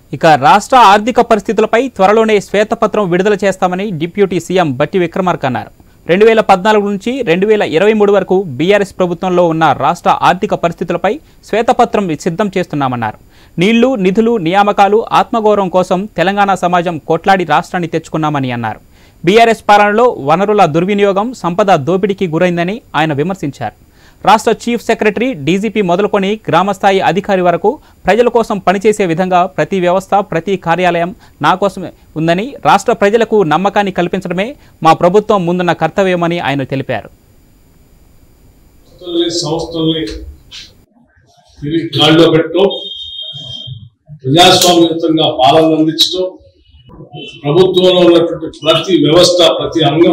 ఇక రాష్ట్ర ఆర్థిక పరిస్థితులపై త్వరలోనే శ్వేతపత్రం విడుదల చేస్తామని డిప్యూటీ సీఎం బట్టి విక్రమార్క అన్నారు రెండు వేల పద్నాలుగు నుంచి రెండు వేల ఇరవై మూడు వరకు బీఆర్ఎస్ ప్రభుత్వంలో ఉన్న రాష్ట్ర ఆర్థిక పరిస్థితులపై శ్వేతపత్రం సిద్ధం చేస్తున్నామన్నారు నీళ్లు నిధులు నియామకాలు ఆత్మగౌరవం కోసం తెలంగాణ సమాజం కొట్లాడి రాష్ట్రాన్ని తెచ్చుకున్నామని అన్నారు బీఆర్ఎస్ పాలనలో వనరుల దుర్వినియోగం సంపద దోపిడీకి గురైందని ఆయన విమర్శించారు రాష్ట్ర చీఫ్ సెక్రటరీ డీజీపీ మొదలుకొని గ్రామస్థాయి అధికారి వరకు ప్రజల కోసం పనిచేసే విధంగా ప్రతి వ్యవస్థ ప్రతి కార్యాలయం నా కోసమే ఉందని రాష్ట్ర ప్రజలకు నమ్మకాన్ని కల్పించడమే మా ప్రభుత్వం ముందున్న కర్తవ్యమని ఆయన తెలిపారు సంస్థల్ని సంస్థల్ని తిరిగి గాడిలో పెట్టడం ప్రజాస్వామ్యయుతంగా పాలన అందించడం ప్రభుత్వంలో ఉన్నటువంటి ప్రతి వ్యవస్థ ప్రతి అంగం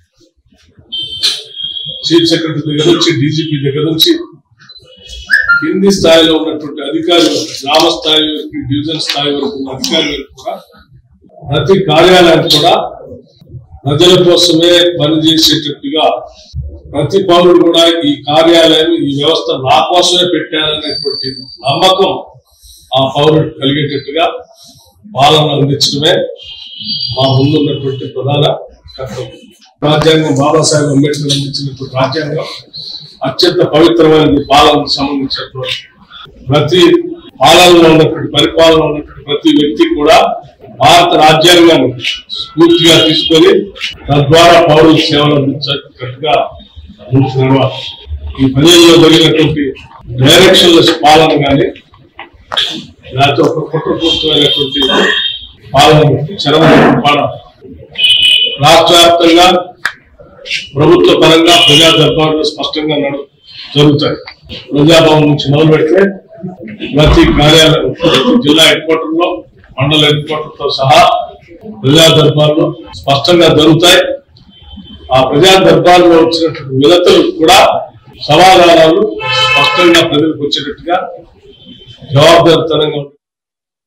చీఫ్ సెక్రటరీ దగ్గర నుంచి డీజీపీ దగ్గర నుంచి కింది స్థాయిలో ఉన్నటువంటి అధికారి వరకు, గ్రామ స్థాయి వరకు డివిజన్ స్థాయి వరకు ఉన్న అధికారి వరకు కూడా ప్రతి కార్యాలయానికి కూడా ప్రజల కోసమే పనిచేసేటట్టుగా ప్రతి పౌరుడు కూడా ఈ కార్యాలయం ఈ వ్యవస్థ నా కోసమే పెట్టారనేటువంటి నమ్మకం ఆ పౌరుడు కలిగేటట్టుగా పాలన అందించడమే మా ముందున్నటువంటి ప్రధాన కర్తవ్యం రాజ్యాంగం బాబాసాహెబ్ అంబేద్కర్ అందించినటువంటి రాజ్యాంగం అత్యంత పవిత్రమైనది పాలనకు సంబంధించినటువంటి ప్రతి పాలనలో ఉన్నటువంటి పరిపాలనలో ఉన్నటువంటి ప్రతి వ్యక్తి కూడా భారత రాజ్యాంగాన్ని స్ఫూర్తిగా తీసుకొని తద్వారా పౌరుల సేవలు అందించేటట్టుగా ముందుకు నడవాలి ఈ ప్రజల్లో జరిగినటువంటి డైరెక్షన్లెస్ పాలన కానీ లేకపోతే ఒక కుట్రపూర్తమైనటువంటి పాలన చరమ పాలన రాష్ట్ర వ్యాప్తంగా ప్రభుత్వ పరంగా ప్రజా దర్బార్లు స్పష్టంగా నడు జరుగుతాయి ప్రజాభవన్ నుంచి మొదలు పెడితే ప్రతి కార్యాలయం ప్రతి జిల్లా హెడ్ క్వార్టర్ లో మండల హెడ్ క్వార్టర్ తో సహా ప్రజా దర్బార్లు స్పష్టంగా జరుగుతాయి ఆ ప్రజా దర్బార్లో వచ్చినటువంటి విలతలు కూడా సమాధానాలు స్పష్టంగా ప్రజలకు వచ్చేటట్టుగా జవాబుదారితనంగా ఉంటుంది